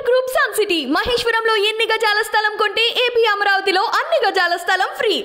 Group sun city మహేశ్వరంలో ఎన్ని గజాల స్థలం కొంటే ఏపీ అమరావతిలో అన్ని గజాల స్థలం ఫ్రీ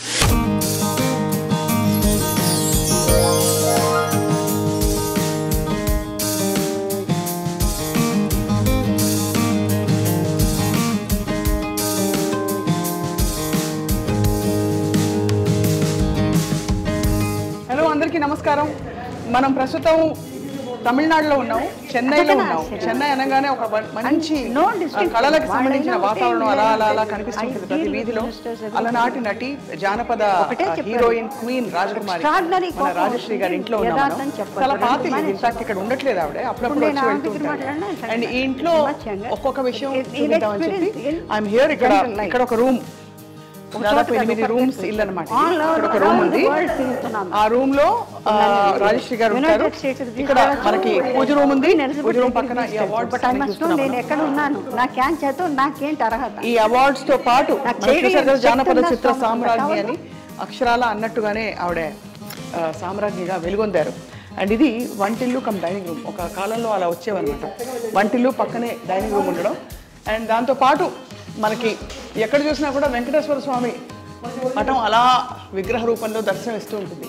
హలో అందరికీ నమస్కారం మనం ప్రస్తుతం తమిళనాడులో ఉన్నాం చెన్నైలో ఉన్నాం చెన్నై అనగానే ఒక మ- మంచి ఆ, కళలకు సంబంధించిన వాతావరణం అలా అలా అలా కనిపిస్తుంటుంది ప్రతి వీధిలో అలనాటి నటి జానపద ఆ, హీరోయిన్ క్వీన్ రాజకుమారి Extraordinary మన కోపం రాజశ్రీ గారి ఇంట్లో ఉన్నాం యథార్థం మనం. చెప్పొద్దు. చాలా పాత రెండు ఇల్లు ఇన్ఫాక్ట్ ఇక్కడ ఉండట్లేదు ఆవిడ అప్పుడప్పుడు ఇప్పుడు వచ్చి నేను వెళ్తూ ఆమె దగ్గర ఉంటారు మాట్లాడినా అండ్ ఈ ఇంట్లో మత్స్యంగా. ఒక్కొక్క విషయం In- in చూపిద్దామని చెప్పి experience in ఐఎమ్ హియర్ ఇక్కడ general life. ఇక్కడ ఒక రూమ్ దాదాపు చోట ఎనిమిది కాదు, రూమ్స్ ఒకటి ఇల్లు అనమాట All over ఇక్కడ ఒక రూమ్ ఉంది world తిరుగుతున్నాం. ఆ రూమ్ లో ఆ, రాజశ్రీ గారు United ఉంటారు States కి ఇక్కడ తీసుకెళ్ళొచ్చు. మనకి పూజ రూమ్ ఉంది నేను పూజ రూమ్ పక్కన ఈ awards but I must know నేను ఎక్కడ ఉన్నాను నాకేం చేత నాకేంటి అర్హత ఈ అవార్డ్స్ తో పాటు నాకు మనం చేయడం చూసారు కదా శక్తి జానపద ఉందా చిత్ర స్వామి? సామ్రాజ్ఞి అని కావాలి. అక్షరాల అన్నట్టుగానే ఆవిడ ఆ, సామ్రాజ్ఞిగా వెలుగొందారు అండ్ ఇది వంటిల్లు కమ్ డైనింగ్ రూమ్ ఒక కాలంలో అలా వచ్చేవన్నమాట వంటిల్లు పక్కనే డైనింగ్ రూమ్ ఉండడం అండ్ దాంతో పాటు మనకి ఎక్కడ చూసినా కూడా వెంకటేశ్వర స్వామి పటం అలా విగ్రహ రూపంలో దర్శనం ఇస్తూ ఉంటుంది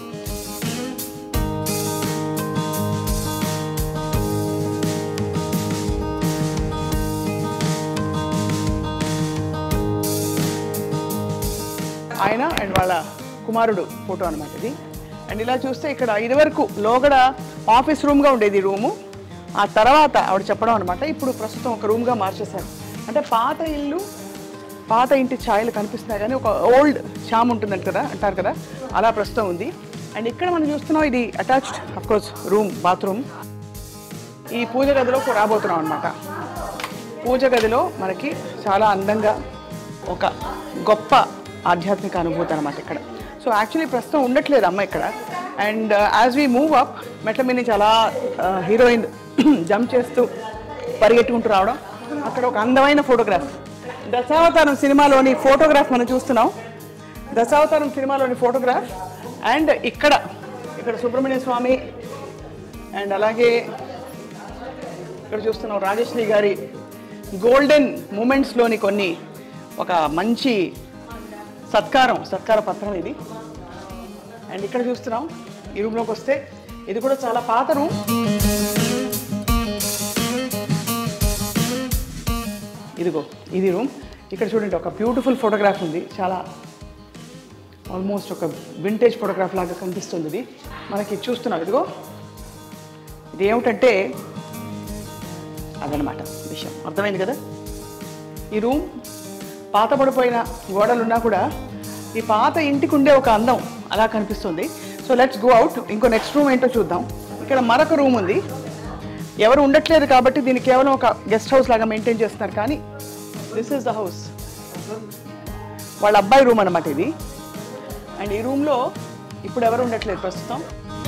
ఆయన అండ్ వాళ్ళ కుమారుడు ఫోటో అనమాట ఇది అండ్ ఇలా చూస్తే ఇక్కడ ఇదివరకు లోగడ ఆఫీస్ రూమ్గా ఉండేది ఈ రూము ఆ తర్వాత ఆవిడ చెప్పడం అనమాట ఇప్పుడు ప్రస్తుతం ఒక రూమ్గా మార్చేశారు అంటే పాత ఇల్లు పాత ఇంటి ఛాయలు కనిపిస్తున్నాయి కానీ ఒక ఓల్డ్ షామ్ ఉంటుందంట కదా అంటారు కదా అలా ప్రస్తుతం ఉంది అండ్ ఇక్కడ మనం చూస్తున్నాం ఇది అటాచ్డ్ కోర్స్ రూమ్ బాత్రూమ్ ఈ పూజ గదిలోకి రాబోతున్నాం అనమాట పూజ గదిలో మనకి చాలా అందంగా ఒక గొప్ప ఆధ్యాత్మిక అనుభూతి అనమాట ఇక్కడ సో యాక్చువల్లీ ప్రస్తుతం ఉండట్లేదు అమ్మ ఇక్కడ and as we move up మెట్ల మీద నుంచి అలా హీరోయిన్ జంప్ చేస్తూ పరిగెట్టుకుంటూ రావడం అక్కడ ఒక అందమైన ఫోటోగ్రాఫ్ దశావతారం సినిమాలోని ఫోటోగ్రాఫ్ మనం చూస్తున్నాం దశావతారం సినిమాలోని ఫోటోగ్రాఫ్ అండ్ ఇక్కడ ఇక్కడ సుబ్రహ్మణ్య స్వామి అండ్ అలాగే ఇక్కడ చూస్తున్నాం రాజశ్రీ గారి గోల్డెన్ మూమెంట్స్లోని కొన్ని ఒక మంచి సత్కారం సత్కార పత్రం ఇది అండ్ ఇక్కడ చూస్తున్నాం ఈ రూమ్లోకి వస్తే ఇది కూడా చాలా పాత రూమ్ ఇదిగో ఇది రూమ్ ఇక్కడ చూడండి ఒక బ్యూటిఫుల్ ఫోటోగ్రాఫ్ ఉంది చాలా ఆల్మోస్ట్ ఒక వింటేజ్ ఫోటోగ్రాఫ్ లాగా కనిపిస్తుంది ఇది మనకి చూస్తున్నాం ఇదిగో ఇది ఏమిటంటే అదనమాట విషయం అర్థమైంది కదా ఈ రూమ్ పాత పడిపోయిన గోడలున్నా కూడా ఈ పాత ఇంటికి ఉండే ఒక అందం అలా కనిపిస్తుంది సో లెట్స్ గో అవుట్ ఇంకో నెక్స్ట్ రూమ్ ఏంటో చూద్దాం ఇక్కడ మరొక రూమ్ ఉంది ఎవరు ఉండట్లేదు కాబట్టి దీన్ని కేవలం ఒక గెస్ట్ హౌస్ లాగా మెయింటైన్ చేస్తున్నారు కానీ దిస్ ఇస్ ద హౌస్ వాళ్ళ అబ్బాయి రూమ్ అనమాట ఇది అండ్ ఈ రూమ్లో ఇప్పుడు ఎవరు ఉండట్లేదు ప్రస్తుతం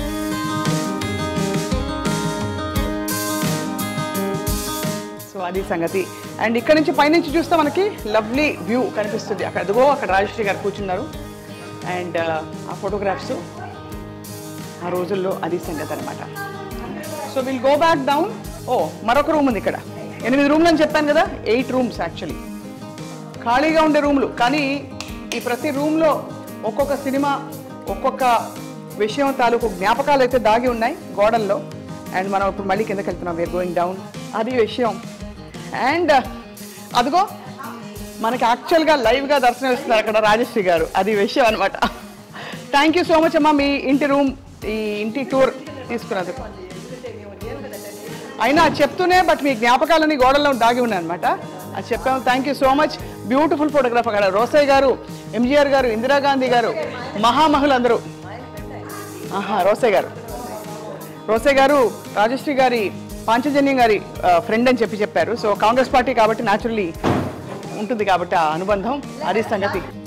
సో అది సంగతి అండ్ ఇక్కడ నుంచి పైనుంచి చూస్తే మనకి లవ్లీ వ్యూ కనిపిస్తుంది అక్కడ అదిగో అక్కడ రాజశ్రీ గారు కూర్చున్నారు అండ్ ఆ ఫోటోగ్రాఫ్స్ ఆ రోజుల్లో అది సంగతి అనమాట so will go back down ఓ మరొక రూమ్ ఉంది ఇక్కడ ఎనిమిది రూమ్లు అని చెప్పాను కదా ఎయిట్ రూమ్స్ యాక్చువల్లీ ఖాళీగా ఉండే రూమ్లు కానీ ఈ ప్రతి రూమ్లో ఒక్కొక్క సినిమా ఒక్కొక్క విషయం తాలూకు జ్ఞాపకాలు అయితే దాగి ఉన్నాయి గోడల్లో అండ్ మనం ఇప్పుడు మళ్ళీ కిందకి వెళ్తున్నాం వీఆర్ గోయింగ్ డౌన్ అది విషయం అండ్ అదిగో మనకి యాక్చువల్గా లైవ్గా దర్శనం ఇస్తున్నారు అక్కడ రాజశ్రీ గారు అది విషయం అనమాట థ్యాంక్ యూ సో మచ్ అమ్మా మీ ఇంటి రూమ్ ఈ ఇంటి టూర్ తీసుకున్నందుకు అయినా అది చెప్తూనే బట్ మీ జ్ఞాపకాలన్నీ గోడల్లో దాగి ఉన్నాయి అనమాట అది చెప్పాము thank you so much beautiful photograph అక్కడ రోసయ్య గారు ఎంజీఆర్ గారు ఇందిరాగాంధీ గారు మహామహులందరూ ఆహా రోసయ్య గారు రోసే గారు రాజశ్రీ గారి పాంచజన్యం గారి ఫ్రెండ్ అని చెప్పి చెప్పారు సో కాంగ్రెస్ పార్టీ కాబట్టి న్యాచురల్లీ ఉంటుంది కాబట్టి ఆ అనుబంధం అది సంగతి